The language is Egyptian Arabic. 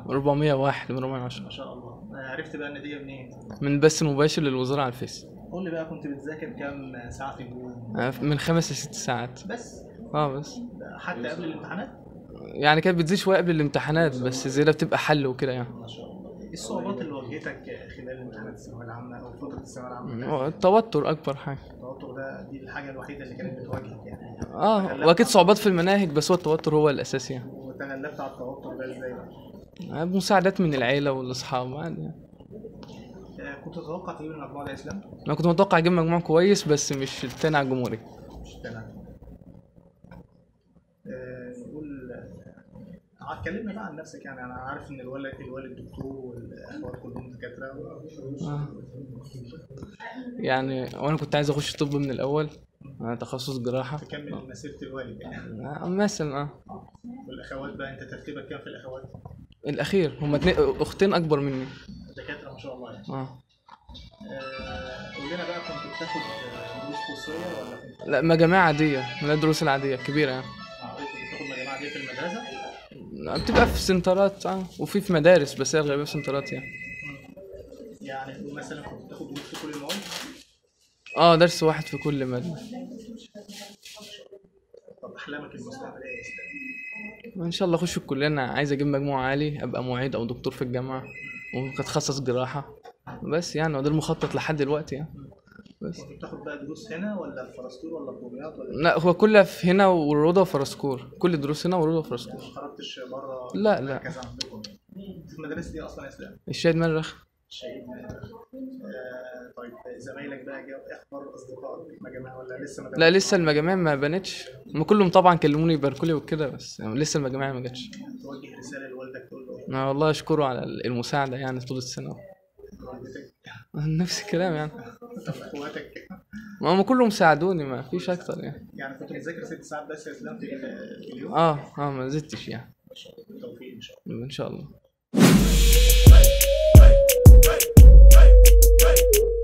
401 من 410 ما شاء الله آه، عرفت بقى النتيجه منين؟ من البث المباشر للوزاره على الفيس قول لي بقى كنت بتذاكر كام ساعه في اليوم؟ آه، من خمس لست ساعات بس اه بس ده حتى قبل الامتحانات؟ يعني كانت بتزيد شويه قبل الامتحانات بس زي ده بتبقى حل وكده يعني ما شاء الله ايه الصعوبات اللي واجهتك خلال امتحانات الثانويه العامه او فتره الثانويه العامه؟ هو التوتر اكبر حاجه التوتر ده دي الحاجه الوحيده اللي كانت بتواجهك يعني اه واكيد صعوبات في المناهج بس هو التوتر هو الاساسي يعني وتغلبت على التوتر ده ازاي بقى؟ آه، بمساعدات من العيله والاصحاب عادي يعني. آه، كنت تتوقع تجيب المجموعه ده يا اسلام؟ انا كنت متوقع اجيب مجموع كويس بس مش التاني على الجمهوري مش تمام آه، نقول آه، اتكلمنا بقى عن نفسك يعني انا عارف ان الوالد الوالد دكتور والاخوات كلهم دكاتره آه. يعني وانا كنت عايز اخش طب من الاول انا تخصص جراحه تكمل مسيره الوالد يعني آه، مثلا اه والاخوات بقى انت ترتيبك كام في الاخوات؟ الاخير هما اتنين اختين اكبر مني دكاتره ما شاء الله يعني اه آه، قول لنا بقى كنت بتاخد آه، دروس خصوصيه ولا كنت لا مجاميع عاديه من الدروس العاديه كبيره يعني آه، كنت بتاخد مجاميع دي في المدرسه؟ بتبقى في سنترات اه وفي في مدارس بس هي الغالبيه في سنترات يعني يعني قول مثلا كنت بتاخد دروس في كل المواد؟ اه درس واحد في كل ماده طب احلامك المستقبليه يا اسلام؟ ان شاء الله اخش الكليه انا عايز اجيب مجموع عالي ابقى معيد او دكتور في الجامعه وممكن اتخصص جراحه بس يعني وده المخطط لحد دلوقتي يعني بس كنت بتاخد بقى دروس هنا ولا في فرسطور ولا في دمياط ولا لا هو كلها في هنا والروضه وفرسكور كل الدروس هنا والروضه وفرسكور ما خرجتش بره لا، لا. كذا عندكم في المدارس دي اصلا يا اسلام؟ الشاهد مرخ شهيد آه طيب زمايلك بقى جاب اخبار اصدقائك مجاميع ولا لسه ما لا لسه المجاميع ما بنتش هم كلهم طبعا كلموني يباركوا لي وكده بس يعني لسه المجاميع ما جاتش توجه رساله لوالدك تقول له انا والله اشكره على المساعده يعني طول السنه والدتك نفس الكلام يعني طب اخواتك ما هم كلهم ساعدوني ما فيش اكتر يعني يعني كنت بتذاكر ست ساعات بس يا اسلام في في اليوم اه اه ما زدتش يعني بالتوفيق ان شاء الله ان شاء الله hey, hey, hey.